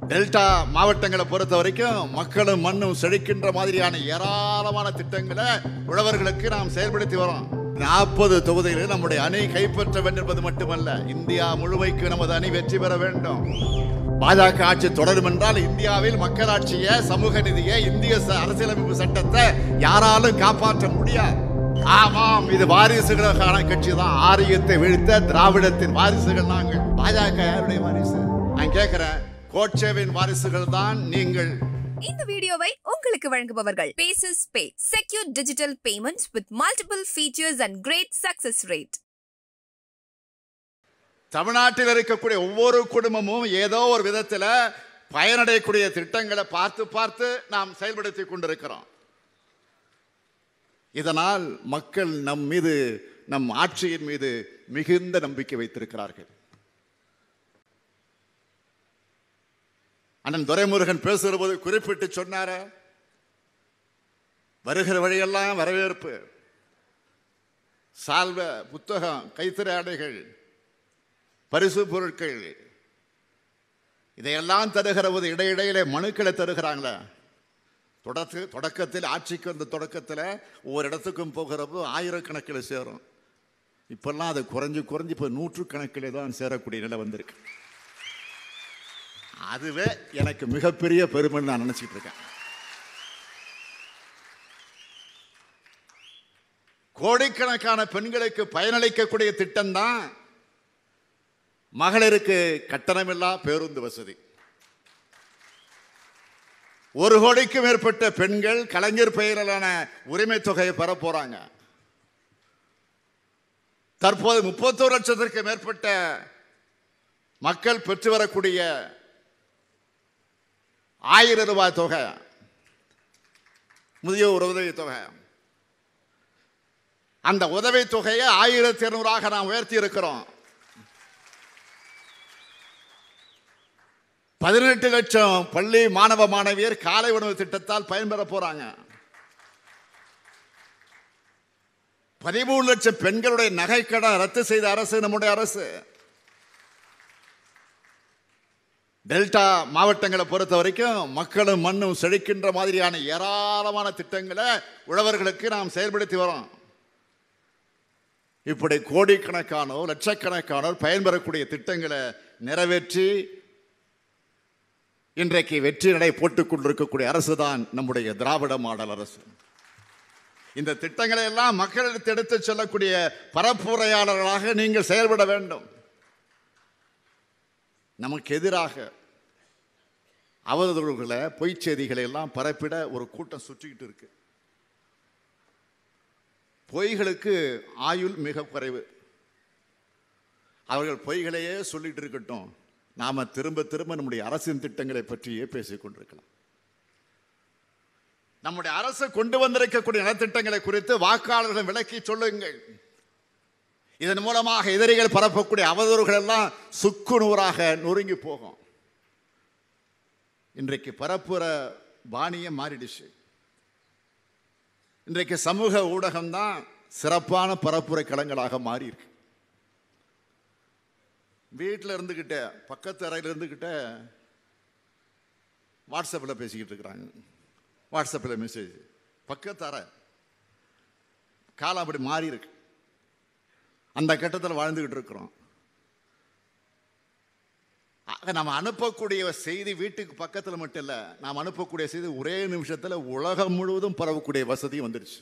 delta மாவட்டங்களை பொறுத்த வரைக்கும் மக்களும் மண்ணும் செழிக்கின்ற மாதிரியான ஏராளமான திட்டங்களை உழவர்களுக்கு நாம் செயல்படுத்தி வரோம் நாற்பது தொகுதிகளில் நம்முடைய அணி கைப்பற்ற வேண்டும் என்பது மட்டுமல்ல இந்தியா முழுமைக்கு நமது அணி வெற்றி பெற வேண்டும் பாஜக ஆட்சி தொடரும் என்றால் இந்தியாவில் மக்களாட்சியை சமூக நிதியை இந்திய ச- அரசியலமைப்பு சட்டத்தை யாராலும் காப்பாற்ற முடியாது ஆமாம் இது வாரிசுகளுக்கான கட்சி தான் ஆரியத்தை வீழ்த்த திராவிடத்தின் வாரிசுகள் நாங்கள் பாஜக யாருடைய வாரிசு நான் கேட்கிறேன் கோட்சேவின் வாரிசுகள் தான் நீங்கள் இந்த வீடியோவை உங்களுக்கு வழங்குபவர்கள் Paces pay secure digital payments with multiple features and great success rate தமிழ்நாட்டில் இருக்கக்கூடிய ஒவ்வொரு குடும்பமும் ஏதோ ஒரு விதத்தில் பயனடையக்கூடிய திட்டங்களை பார்த்து பார்த்து நாம் செயல்படுத்தி கொண்டிருக்கிறோம் இதனால் மக்கள் நம் மீது நம் ஆட்சியின் மீது மிகுந்த நம்பிக்கை வைத்திருக்கிறார்கள் அண்ணன் துரைமுருகன் பேசுகிற போது குறிப்பிட்டு சொன்னார வருகிற வழியெல்லாம் வரவேற்பு சால்வ புத்தகம் கைத்திரை ஆடைகள் பரிசு பொருட்கள் இதையெல்லாம் தருகிற போது இடையிடையிலே மனுக்களை தருகிறாங்களே தொடக்க தொடக்கத்தில் ஆட்சிக்கு வந்த தொடக்கத்தில் ஒவ்வொரு இடத்துக்கும் போகிறப்போ ஆயிரக்கணக்கில் சேரும் இப்பெல்லாம் அது குறைஞ்சு குறைஞ்சு இப்போ நூற்றுக்கணக்கில் தான் சேரக்கூடிய நிலை வந்திருக்கு அதுவே எனக்கு மிகப்பெரிய பெருமைன்னு நான் நினச்சிட்டு இருக்கேன் கோடிக்கணக்கான பெண்களுக்கு பயனளிக்கக்கூடிய திட்டம்தான் மகளிருக்கு கட்டணமில்லா பேருந்து வசதி ஒரு கோடிக்கு மேற்பட்ட பெண்கள் கலைஞர் பெயரிலான உரிமை தொகையை பெற போறாங்க தற்போது முப்பத்தோரு லட்சத்திற்கு மேற்பட்ட மக்கள் பெற்று வரக்கூடிய ஆயிரம் ரூபாய் தொகை முதியோர் உதவி தொகை அந்த உதவி தொகையை ஆயிரத்தி இருநூறாக நாம் உயர்த்தி இருக்கிறோம் பதினெட்டு லட்சம் பள்ளி மாணவ மாணவியர் காலை உணவு திட்டத்தால் பயன்பெற போறாங்க பதிமூணு லட்சம் பெண்களுடைய நகைக்கடன் ரத்து செய்த அரசு நம்முடைய அரசு டெல்டா மாவட்டங்களை பொறுத்த வரைக்கும் மக்களும் மண்ணும் செழிக்கின்ற மாதிரியான ஏராளமான திட்டங்களை உழவர்களுக்கு நாம் செயல்படுத்தி வரோம் இப்படி கோடிக்கணக்கானோர் லட்சக்கணக்கானோர் பயன்பெறக்கூடிய திட்டங்களை நிறைவேற்றி இன்றைக்கு வெற்றி நடை போட்டுக் கொண்டிருக்கக்கூடிய அரசு தான் நம்முடைய திராவிட மாடல் அரசு இந்த திட்டங்களை எல்லாம் மக்களிடத்து எடுத்துச் செல்லக்கூடிய பரப்புரையாளர்களாக நீங்கள் செயல்பட வேண்டும் நமக்கு எதிராக அவதூறுகளை பொய்ச் செய்திகளை எல்லாம் பரப்பிட ஒரு கூட்டம் சுற்றிக்கிட்டு இருக்கு பொய்களுக்கு ஆயுள் மிக குறைவு அவர்கள் பொய்களையே சொல்லிட்டு இருக்கட்டும் நாம திரும்ப திரும்ப நம்முடைய அரசின் திட்டங்களை பற்றியே பேசிக் கொண்டிருக்கலாம் நம்முடைய அரசு கொண்டு வந்திருக்கக்கூடிய நலத்திட்டங்களை குறித்து வாக்காளர்கள் விளக்கி சொல்லுங்கள் இதன் மூலமாக எதிரிகள் பரப்பக்கூடிய அவதூறுகள் எல்லாம் சுக்கு நூறாக நொறுங்கி போகும் இன்றைக்கு பரப்புற பாணியே மாறிடுச்சு இன்றைக்கு சமூக ஊடகம் தான் சிறப்பான பரப்புரை களங்களாக மாறி இருக்கு வீட்டில் இருந்துக்கிட்ட பக்கத்து அறையில் இருந்துக்கிட்ட வாட்ஸ்அப்பில் பேசிக்கிட்டு இருக்கிறாங்க வாட்ஸ்அப்பில் மெசேஜ் பக்கத்து அறை காலம் அப்படி மாறி இருக்கு அந்த கட்டத்தில் வாழ்ந்துக்கிட்டு இருக்கிறோம் ஆக நம்ம அனுப்பக்கூடிய செய்தி வீட்டுக்கு பக்கத்தில் மட்டும் இல்லை நாம் அனுப்பக்கூடிய செய்தி ஒரே நிமிஷத்தில் உலகம் முழுவதும் பரவக்கூடிய வசதியும் வந்துடுச்சு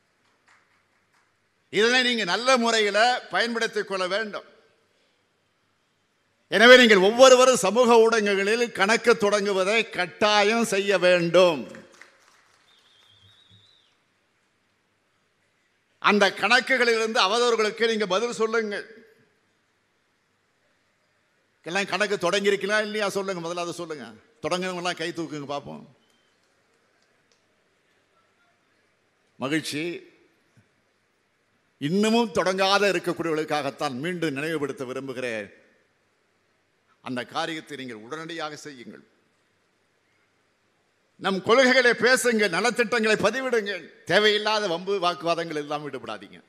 இதனை நீங்கள் நல்ல முறையில் பயன்படுத்திக் கொள்ள வேண்டும் எனவே நீங்கள் ஒவ்வொருவரும் சமூக ஊடகங்களில் கணக்கு தொடங்குவதை கட்டாயம் செய்ய வேண்டும் அந்த கணக்குகளிலிருந்து அவதவர்களுக்கு நீங்க பதில் சொல்லுங்கள் எல்லாம் கணக்கு தொடங்கி இருக்கலாம் இல்லையா சொல்லுங்க முதல்ல அதை சொல்லுங்க தொடங்கினவங்கலாம் கை தூக்குங்க பார்ப்போம் மகிழ்ச்சி இன்னமும் தொடங்காத இருக்கக்கூடியவர்களுக்காகத்தான் மீண்டும் நினைவுபடுத்த விரும்புகிறேன் அந்த காரியத்தை நீங்கள் உடனடியாக செய்யுங்கள் நம் கொள்கைகளை பேசுங்கள் நலத்திட்டங்களை பதிவிடுங்கள் தேவையில்லாத வம்பு வாக்குவாதங்கள் எல்லாம் விடுபடாதீங்க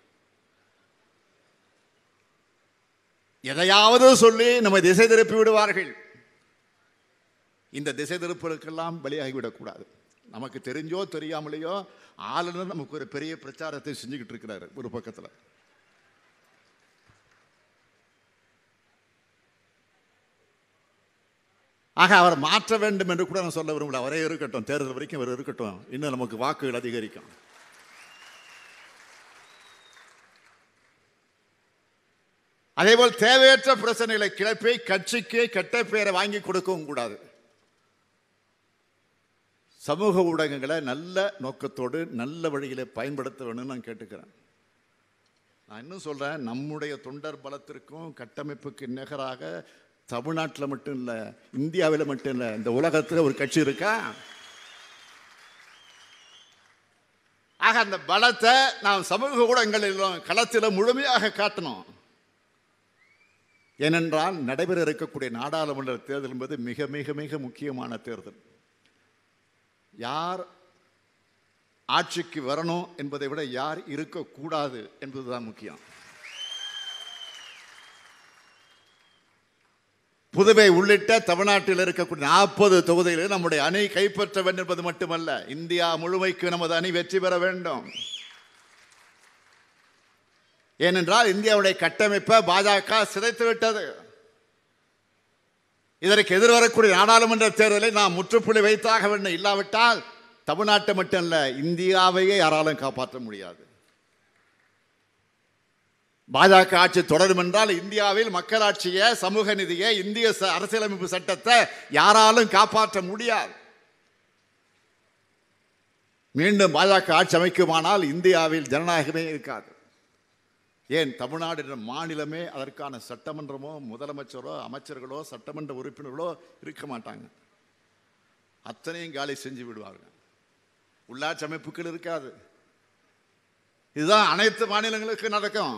எதையாவது சொல்லி நம்ம திசை திருப்பி விடுவார்கள் இந்த திசை திருப்பலுக்கெல்லாம் பலியாகிவிடக்கூடாது நமக்கு தெரிஞ்சோ தெரியாமலேயோ ஆளுநர் நமக்கு ஒரு பெரிய பிரச்சாரத்தை செஞ்சுக்கிட்டு இருக்கிறாரு ஒரு பக்கத்தில் ஆக அவர் மாற்ற வேண்டும் என்று கூட நான் சொல்ல விரும்பல அவரே இருக்கட்டும் தேர்தல் வரைக்கும் அவர் இருக்கட்டும் இன்னும் நமக்கு வாக்குகள் அதிகரிக்கும் அதேபோல் தேவையற்ற பிரச்சனைகளை கிளப்பி கட்சிக்கு கெட்ட பெயரை வாங்கி கொடுக்கவும் கூடாது சமூக ஊடகங்களை நல்ல நோக்கத்தோடு நல்ல வழியில பயன்படுத்த வேணும்னு நான் கேட்டுக்கிறேன் நான் இன்னும் சொல்றேன் நம்முடைய தொண்டர் பலத்திற்கும் கட்டமைப்புக்கு நிகராக தமிழ்நாட்டில் மட்டும் இல்லை இந்தியாவில் மட்டும் இல்லை இந்த உலகத்தில் ஒரு கட்சி இருக்கா ஆக அந்த பலத்தை நாம் சமூக ஊடகங்களிலும் களத்தில் முழுமையாக காட்டணும் ஏனென்றால் நடைபெற இருக்கக்கூடிய நாடாளுமன்ற தேர்தல் என்பது மிக மிக மிக முக்கியமான தேர்தல் யார் ஆட்சிக்கு வரணும் என்பதை விட யார் இருக்கக்கூடாது என்பதுதான் முக்கியம் புதுவை உள்ளிட்ட தமிழ்நாட்டில் இருக்கக்கூடிய நாற்பது தொகுதிகளில் நம்முடைய அணி கைப்பற்ற வேண்டும் என்பது மட்டுமல்ல இந்தியா முழுமைக்கு நமது அணி வெற்றி பெற வேண்டும் ஏனென்றால் இந்தியாவுடைய கட்டமைப்பை பாஜக சிதைத்து விட்டது இதற்கு எதிர்வரக்கூடிய நாடாளுமன்ற தேர்தலை நாம் முற்றுப்புள்ளி வைத்தாக வேண்டும் இல்லாவிட்டால் தமிழ்நாட்டை மட்டும் அல்ல இந்தியாவையே யாராலும் காப்பாற்ற முடியாது பாஜக ஆட்சி தொடரும் என்றால் இந்தியாவில் மக்களாட்சியை சமூக நிதியை இந்திய ச- அரசியலமைப்பு சட்டத்தை யாராலும் காப்பாற்ற முடியாது மீண்டும் பாஜக ஆட்சி அமைக்குமானால் இந்தியாவில் ஜனநாயகமே இருக்காது ஏன் தமிழ்நாடு என்ற மாநிலமே அதற்கான சட்டமன்றமோ முதலமைச்சரோ அமைச்சர்களோ சட்டமன்ற உறுப்பினர்களோ இருக்க மாட்டாங்க அத்தனையும் காலி செஞ்சு விடுவார்கள் உள்ளாட்சி அமைப்புகள் இருக்காது இதுதான் அனைத்து மாநிலங்களுக்கு நடக்கும்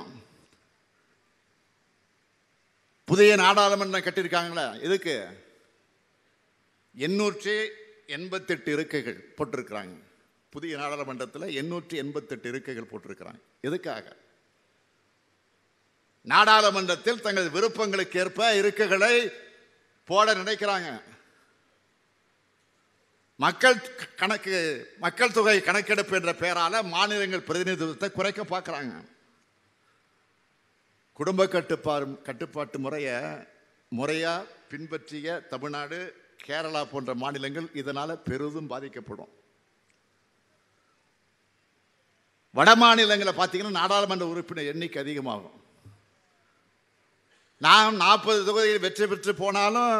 புதிய நாடாளுமன்றம் கட்டியிருக்காங்களே எதுக்கு எண்ணூற்றி எண்பத்தெட்டு இருக்கைகள் போட்டிருக்கிறாங்க புதிய நாடாளுமன்றத்தில் எண்ணூற்றி எண்பத்தெட்டு இருக்கைகள் போட்டிருக்கிறாங்க எதுக்காக நாடாளுமன்றத்தில் தங்கள் விருப்பங்களுக்கு ஏற்ப இருக்கைகளை போட நினைக்கிறாங்க மக்கள் கணக்கு மக்கள் தொகை கணக்கெடுப்பு என்ற பெயரால மாநிலங்கள் பிரதிநிதித்துவத்தை குறைக்க பார்க்குறாங்க குடும்ப கட்டுப்பாடு கட்டுப்பாட்டு முறையை முறையா பின்பற்றிய தமிழ்நாடு கேரளா போன்ற மாநிலங்கள் இதனால பெரிதும் பாதிக்கப்படும் வட மாநிலங்களை பார்த்தீங்கன்னா நாடாளுமன்ற உறுப்பினர் எண்ணிக்கை அதிகமாகும் நாம் நாற்பது தொகுதியில் வெற்றி பெற்று போனாலும்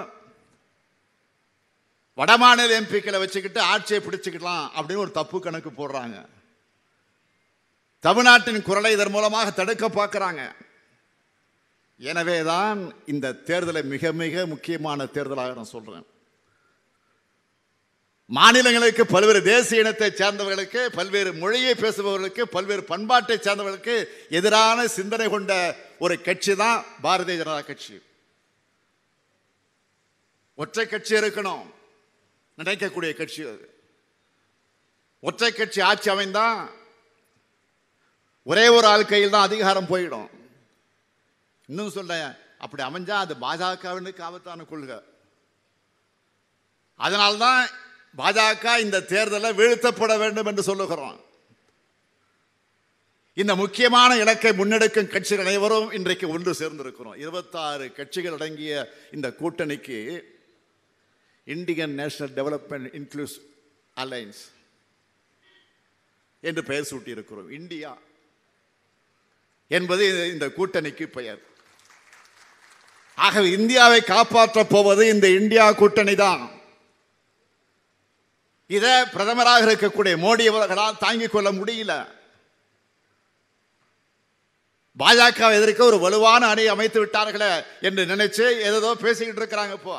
வடமாநில எம்பிக்களை வச்சுக்கிட்டு ஆட்சியை பிடிச்சுக்கலாம் அப்படின்னு ஒரு தப்பு கணக்கு போடுறாங்க தமிழ்நாட்டின் குரலை இதன் மூலமாக தடுக்க பார்க்குறாங்க எனவே தான் இந்த தேர்தலை மிக மிக முக்கியமான தேர்தலாக நான் சொல்றேன் மாநிலங்களுக்கு பல்வேறு தேசிய இனத்தை சேர்ந்தவர்களுக்கு பல்வேறு மொழியை பேசுபவர்களுக்கு பல்வேறு பண்பாட்டை சேர்ந்தவர்களுக்கு எதிரான சிந்தனை கொண்ட ஒரு கட்சி தான் பாரதிய ஜனதா கட்சி ஒற்றை கட்சி இருக்கணும் நினைக்கக்கூடிய கட்சி அது ஒற்றை கட்சி ஆட்சி அமைந்தா ஒரே ஒரு ஆள் கையில் தான் அதிகாரம் போயிடும் இன்னும் சொல்றேன் அப்படி அமைஞ்சா அது பாஜகவினுக்கு ஆபத்தான கொள்கை அதனால்தான் பாஜக இந்த தேர்தலில் வீழ்த்தப்பட வேண்டும் என்று சொல்லுகிறோம் இந்த முக்கியமான இலக்கை முன்னெடுக்கும் கட்சிகள் அனைவரும் இன்றைக்கு ஒன்று சேர்ந்திருக்கிறோம் இருபத்தாறு கட்சிகள் அடங்கிய இந்த கூட்டணிக்கு Indian national development inclusive alliance என்று பெயர் சூட்டியிருக்கிறோம் இந்தியா என்பது இந்த கூட்டணிக்கு பெயர் ஆகவே இந்தியாவை காப்பாற்றப் போவது இந்த இந்தியா கூட்டணி தான் இதை பிரதமராக இருக்கக்கூடிய மோடி அவர்களால் தாங்கிக் கொள்ள முடியல பாஜக எதிர்க்க ஒரு வலுவான அணி அமைத்து விட்டார்களே என்று நினைச்சு ஏதோ பேசிக்கிட்டு இருக்கிறாங்க இப்போ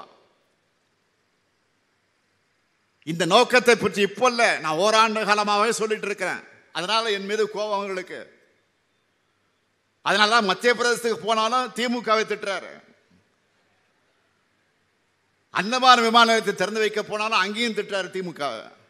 இந்த நோக்கத்தை பற்றி இப்போ இல்ல நான் ஓராண்டு காலமாகவே சொல்லிட்டு இருக்கிறேன் அதனால என் மீது கோபம் அவங்களுக்கு அதனால தான் மத்திய பிரதேசத்துக்கு போனாலும் திமுகவை திட்டுறாரு அந்தமான் விமான நிலையத்தை திறந்து வைக்க போனாலும் அங்கேயும் திட்டுறாரு திமுக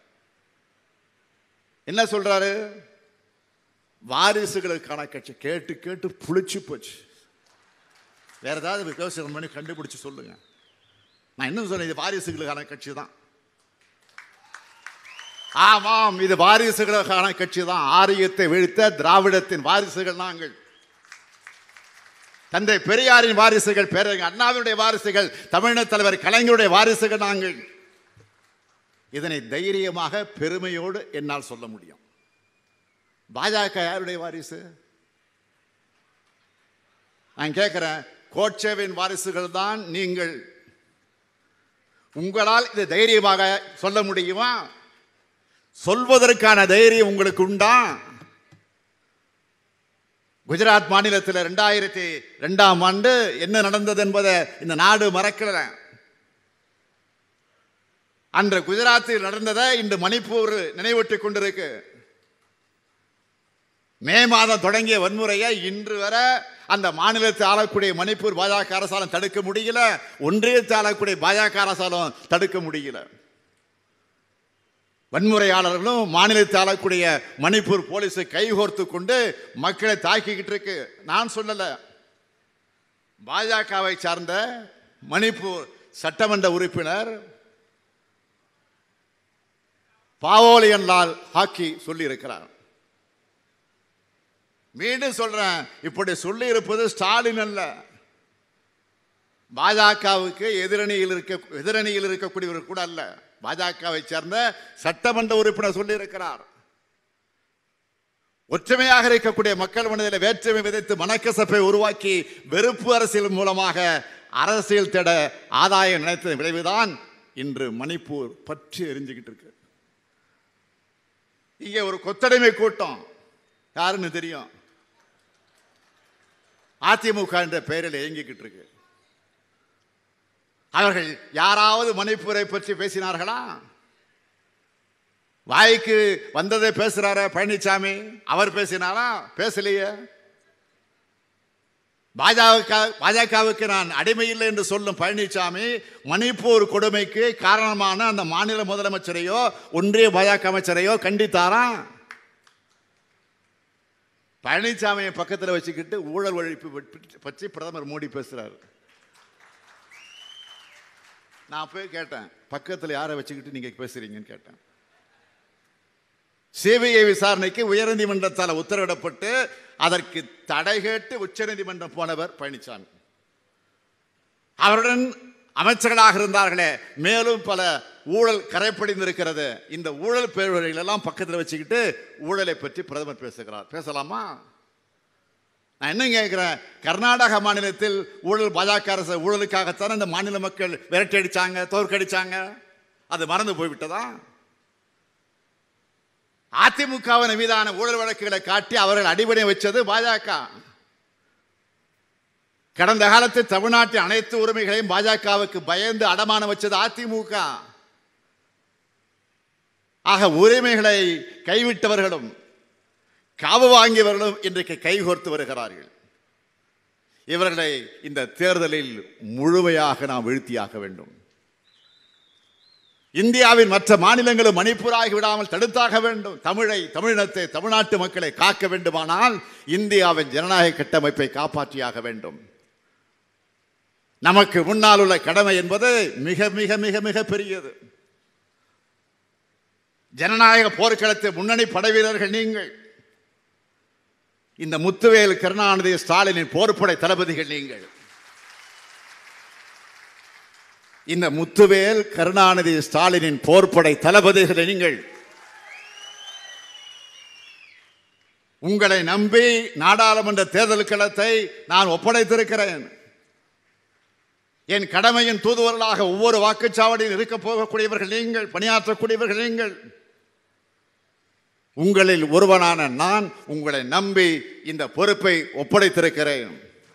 என்ன சொல்றாரு வாரிசுகளுக்கான கட்சி கேட்டு கேட்டு புளிச்சு போச்சு வேற ஏதாவது விமர்சனம் பண்ணி கண்டுபிடிச்சு சொல்லுங்க நான் இன்னும் சொன்னேன் இது வாரிசுகளுக்கான கட்சி தான் ஆமாம் இது வாரிசுகளுக்கான கட்சி தான் ஆரியத்தை வீழ்த்த திராவிடத்தின் வாரிசுகள் நாங்கள் தந்தை பெரியாரின் வாரிசுகள் பேரறிஞர் அண்ணாவினுடைய வாரிசுகள் தமிழின தலைவர் கலைஞருடைய வாரிசுகள் நாங்கள் இதனை தைரியமாக பெருமையோடு என்னால் சொல்ல முடியும் பாஜக யாருடைய வாரிசு நான் கேட்கிறேன் கோட்சேவின் வாரிசுகள் தான் நீங்கள் உங்களால் இதை தைரியமாக சொல்ல முடியுமா சொல்வதற்கான தைரியம் உங்களுக்கு உண்டா குஜராத் மாநிலத்தில் ரெண்டாயிரத்தி ரெண்டாம் ஆண்டு என்ன நடந்தது என்பதை இந்த நாடு மறக்கல அன்று குஜராத்தில் நடந்ததை இன்று மணிப்பூர் நினைவூட்டிக் கொண்டிருக்கு மே மாதம் தொடங்கிய வன்முறையை இன்று வர அந்த மாநிலத்தை ஆளக்கூடிய மணிப்பூர் பாஜக அரசாலும் தடுக்க முடியல ஒன்றியத்தை ஆளக்கூடிய பாஜக அரசாலும் தடுக்க முடியல வன்முறையாளர்களும் மாநிலத்தை ஆளக்கூடிய மணிப்பூர் போலீஸை கைகோர்த்து கொண்டு மக்களை தாக்கிக்கிட்டு இருக்கு நான் சொல்லல பாஜகவை சார்ந்த மணிப்பூர் சட்டமன்ற உறுப்பினர் பாவோலியன் லால் ஹாக்கி சொல்லி இருக்கிறார் மீண்டும் சொல்றேன் இப்படி சொல்லி இருப்பது ஸ்டாலின் அல்ல பாஜகவுக்கு எதிரணியில் இருக்க எதிரணியில் இருக்கக்கூடியவர் கூட அல்ல பாஜகவை சேர்ந்த சட்டமன்ற உறுப்பினர் சொல்லி இருக்கிறார் ஒற்றுமையாக இருக்கக்கூடிய மக்கள் மனதில் வேற்றுமை விதைத்து மனக்கசப்பை உருவாக்கி வெறுப்பு அரசியல் மூலமாக அரசியல் தேட ஆதாயம் நினைத்த விளைவுதான் இன்று மணிப்பூர் பற்றி எரிஞ்சுக்கிட்டு இருக்கு இங்கே ஒரு கொத்தடிமை கூட்டம் யாருன்னு தெரியும் அதிமுக என்ற பெயரில் இயங்கிக்கிட்டு இருக்கு அவர்கள் யாராவது மணிப்பூரை பற்றி பேசினார்களா வாய்க்கு வந்ததை பேசுறார பழனிசாமி அவர் பேசினாரா பேசலையே பாஜக பாஜகவுக்கு நான் அடிமை இல்லை என்று சொல்லும் பழனிசாமி மணிப்பூர் கொடுமைக்கு காரணமான அந்த மாநில முதலமைச்சரையோ ஒன்றிய பாஜக அமைச்சரையோ கண்டித்தாரா பழனிசாமியை பக்கத்தில் வச்சுக்கிட்டு ஊழல் ஒழிப்பு பற்றி பிரதமர் மோடி பேசுறாரு நான் போய் கேட்டேன் பக்கத்தில் யாரை வச்சுக்கிட்டு நீங்க பேசுறீங்கன்னு கேட்டேன் சிபிஐ விசாரணைக்கு உயர்நீதிமன்றத்தால் உத்தரவிடப்பட்டு அதற்கு தடை கேட்டு உச்சநீதிமன்றம் போனவர் பழனிசாமி அவருடன் அமைச்சர்களாக இருந்தார்களே மேலும் பல ஊழல் கரைப்படிந்திருக்கிறது இந்த ஊழல் பேர்வழிகள் எல்லாம் பக்கத்தில் வச்சுக்கிட்டு ஊழலை பற்றி பிரதமர் பேசுகிறார் பேசலாமா நான் என்ன கேட்கிறேன் கர்நாடக மாநிலத்தில் ஊழல் பாஜக அரசு ஊழலுக்காகத்தான் இந்த மாநில மக்கள் விரட்டி அடிச்சாங்க தோற்கடிச்சாங்க அது மறந்து போய்விட்டதா அதிமுகவின் மீதான ஊழல் வழக்குகளை காட்டி அவர்கள் அடிபடை வச்சது பாஜக கடந்த காலத்தில் தமிழ்நாட்டின் அனைத்து உரிமைகளையும் பாஜகவுக்கு பயந்து அடமானம் வச்சது அதிமுக ஆக உரிமைகளை கைவிட்டவர்களும் காவு வாங்கியவர்களும் இன்றைக்கு கைகோர்த்து வருகிறார்கள் இவர்களை இந்த தேர்தலில் முழுமையாக நாம் வீழ்த்தியாக வேண்டும் இந்தியாவின் மற்ற மாநிலங்களும் மணிப்பூராகி விடாமல் தடுத்தாக வேண்டும் தமிழை தமிழினத்தை தமிழ்நாட்டு மக்களை காக்க வேண்டுமானால் இந்தியாவின் ஜனநாயக கட்டமைப்பை காப்பாற்றியாக வேண்டும் நமக்கு முன்னால் உள்ள கடமை என்பது மிக மிக மிக மிக பெரியது ஜனநாயக போர்க்களத்தை முன்னணி படைவீரர்கள் நீங்கள் இந்த முத்துவேல் கருணாநிதி ஸ்டாலினின் போர்ப்படை தளபதிகள் நீங்கள் இந்த முத்துவேல் கருணாநிதி ஸ்டாலினின் போர்ப்படை தளபதிகள் நீங்கள் உங்களை நம்பி நாடாளுமன்ற தேர்தல் களத்தை நான் ஒப்படைத்திருக்கிறேன் என் கடமையின் தூதுவர்களாக ஒவ்வொரு வாக்குச்சாவடியில் இருக்க போகக்கூடியவர்கள் நீங்கள் பணியாற்றக்கூடியவர்கள் நீங்கள் உங்களில் ஒருவனான நான் உங்களை நம்பி இந்த பொறுப்பை ஒப்படைத்திருக்கிறேன்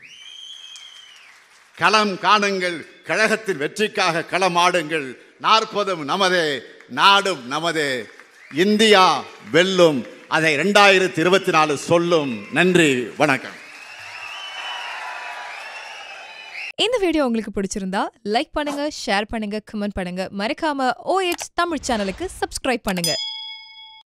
களம் காணுங்கள் கழகத்தின் வெற்றிக்காக களமாடுங்கள் நாற்பதும் நமதே நாடும் நமதே இந்தியா வெல்லும் அதை இரண்டாயிரத்தி இருபத்தி நாலு சொல்லும் நன்றி வணக்கம் இந்த வீடியோ உங்களுக்கு பிடிச்சிருந்தா லைக் பண்ணுங்க ஷேர் பண்ணுங்க கமெண்ட் பண்ணுங்க மறக்காம OH தமிழ் சேனலுக்கு சப்ஸ்கிரைப் பண்ணுங்க